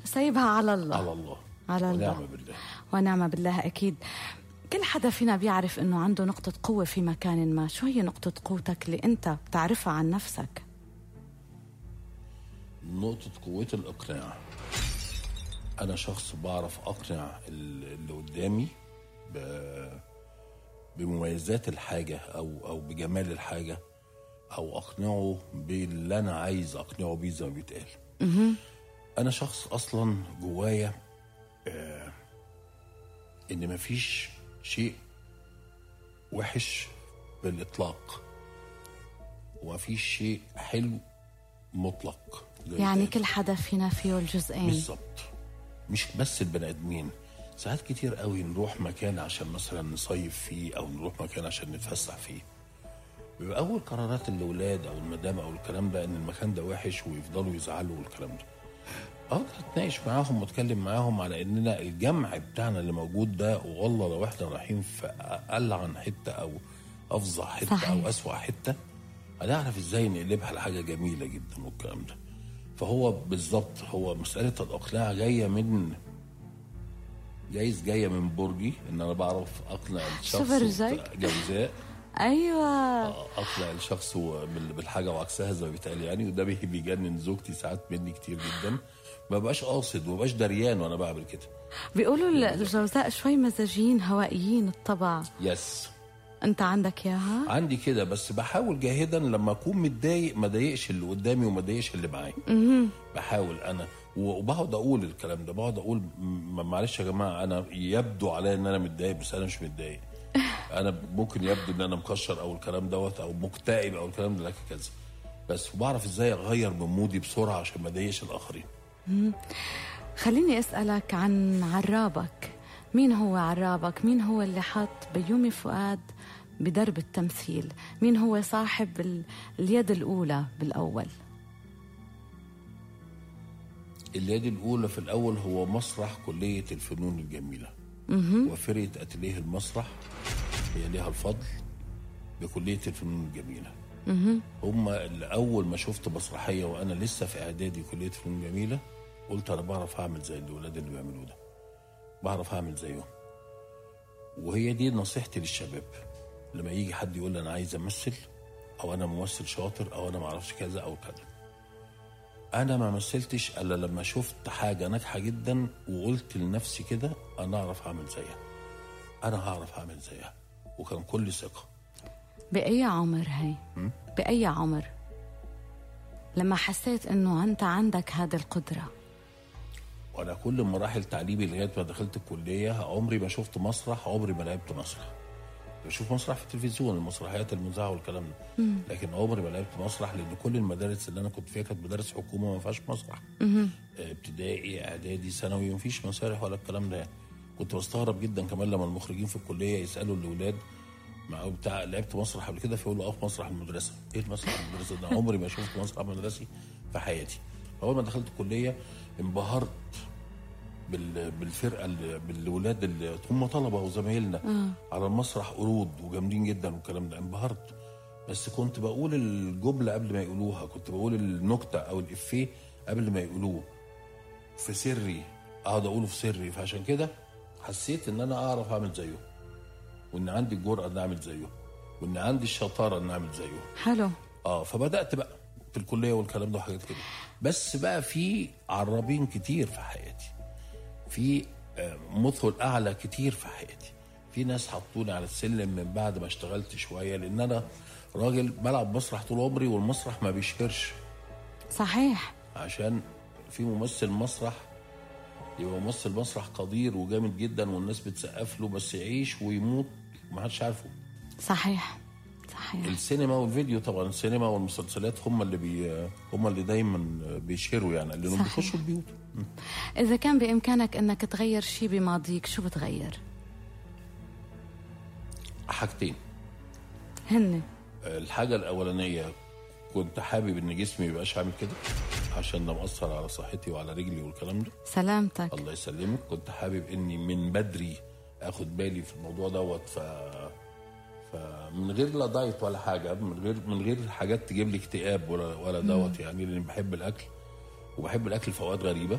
سايبها على الله على الله على الله ونعم بالله ونعم بالله أكيد كل حدا فينا بيعرف إنه عنده نقطة قوة في مكان ما شو هي نقطة قوتك اللي أنت بتعرفها عن نفسك نقطة قوتي الإقناع أنا شخص بعرف أقنع اللي قدامي ب- بمميزات الحاجة أو أو بجمال الحاجة أو أقنعه باللي أنا عايز أقنعه بيه زي ما بيتقال أنا شخص أصلا جوايا آه إن مفيش شيء وحش بالإطلاق ومفيش شيء حلو مطلق زي ما يعني بيتقال. كل حدا فينا فيه الجزئين بالظبط مش بس البني ادمين ساعات كتير قوي نروح مكان عشان مثلا نصيف فيه او نروح مكان عشان نتفسح فيه بيبقى اول قرارات الاولاد او المدام او الكلام ده ان المكان ده وحش ويفضلوا يزعلوا والكلام ده اقدر اتناقش معاهم واتكلم معاهم على اننا الجمع بتاعنا اللي موجود ده والله لو احنا رايحين في اقل عن حته او افظع حته صحيح. او اسوأ حته هنعرف ازاي نقلبها لحاجه جميله جدا والكلام ده فهو بالظبط هو مساله الاقناع جايه من جايز جايه من برجي ان انا بعرف اقنع الشخص برجك؟ جوزاء أيوة اقنع الشخص و- بال- بالحاجه وعكسها زي ما بيتقال يعني وده بي- بيجنن زوجتي ساعات مني كتير جدا ما بقاش قاصد وما بقاش دريان وانا بعمل كده بيقولوا ال- الجوزاء شوي مزاجيين هوائيين الطبع يس أنت عندك إياها عندي كده بس بحاول جاهدا لما اكون متضايق ما ضايقش اللي قدامي وما ضايقش اللي معايا بحاول انا و- وبقعد اقول الكلام ده بقعد اقول م- معلش يا جماعه انا يبدو عليا ان انا متضايق بس انا مش متضايق انا ممكن يبدو ان انا مكشر او الكلام دوت او مكتئب او الكلام ده لكن كذا بس وبعرف ازاي اغير من مودي بسرعه عشان ما اضايقش الاخرين خليني أسألك عن عرابك مين هو عرابك مين هو اللي حط بيومي فؤاد بدرب التمثيل مين هو صاحب ال- اليد الأولى بالأول اليد الاولى في الاول هو مسرح كليه الفنون الجميله وفرقه اتليه المسرح هي ليها الفضل بكليه الفنون الجميله هم اللي اول ما شفت مسرحيه وانا لسه في اعدادي كليه فنون جميله قلت انا بعرف اعمل زي الاولاد اللي بيعملوه ده بعرف اعمل زيهم وهي دي نصيحتي للشباب لما يجي حد يقول لي انا عايز امثل او انا ممثل شاطر او انا ما اعرفش كذا او كذا انا ما مثلتش الا لما شفت حاجه ناجحه جدا وقلت لنفسي كده انا اعرف اعمل زيها انا هعرف اعمل زيها وكان كل ثقه بأي عمر هي بأي عمر لما حسيت انه انت عندك هذه القدرة وانا كل مراحل تعليمي لغايه ما دخلت الكليه عمري ما شفت مسرح عمري ما لعبت مسرح بشوف مسرح في التلفزيون المسرحيات المذاعه والكلام ده لكن عمري ما لعبت مسرح لان كل المدارس اللي انا كنت فيها كانت مدارس حكومه ما فيهاش مسرح آه، ابتدائي اعدادي ثانوي ما فيش مسارح ولا الكلام ده يعني. كنت بستغرب جدا كمان لما المخرجين في الكليه يسالوا الاولاد مع بتاع لعبت مسرح قبل كده فيقولوا اه في مسرح المدرسه ايه المسرح المدرسه ده عمري ما شفت مسرح مدرسي في حياتي اول ما دخلت الكليه انبهرت بال- بالفرقه اللي بالولاد اللي هم طلبه وزمايلنا على المسرح قرود وجامدين جدا والكلام ده انبهرت بس كنت بقول الجمله قبل ما يقولوها كنت بقول النكته او الافيه قبل ما يقولوه في سري اقعد اقوله في سري فعشان كده حسيت ان انا اعرف اعمل زيه وان عندي الجرأه ان اعمل زيه وان عندي الشطاره ان اعمل زيه حلو اه فبدات بقى في الكليه والكلام ده وحاجات كده بس بقى في عرابين كتير في حياتي في آه، مثل اعلى كتير في حياتي في ناس حطوني على السلم من بعد ما اشتغلت شويه لان انا راجل بلعب مسرح طول عمري والمسرح ما بيشهرش صحيح عشان في ممثل مسرح يبقى ممثل مسرح قدير وجامد جدا والناس بتسقف له بس يعيش ويموت ما حدش عارفه صحيح صحيح السينما والفيديو طبعا السينما والمسلسلات هم اللي بي هم اللي دايما بيشهروا يعني لانهم صحيح. بيخشوا البيوت إذا كان بإمكانك أنك تغير شيء بماضيك شو بتغير؟ حاجتين هن الحاجه الاولانيه كنت حابب ان جسمي ما يبقاش عامل كده عشان ده مأثر على صحتي وعلى رجلي والكلام ده سلامتك الله يسلمك كنت حابب اني من بدري اخد بالي في الموضوع دوت ف فمن غير لا دايت ولا حاجه من غير من غير حاجات تجيب لي اكتئاب ولا ولا دوت يعني لاني بحب الاكل وبحب الاكل في اوقات غريبه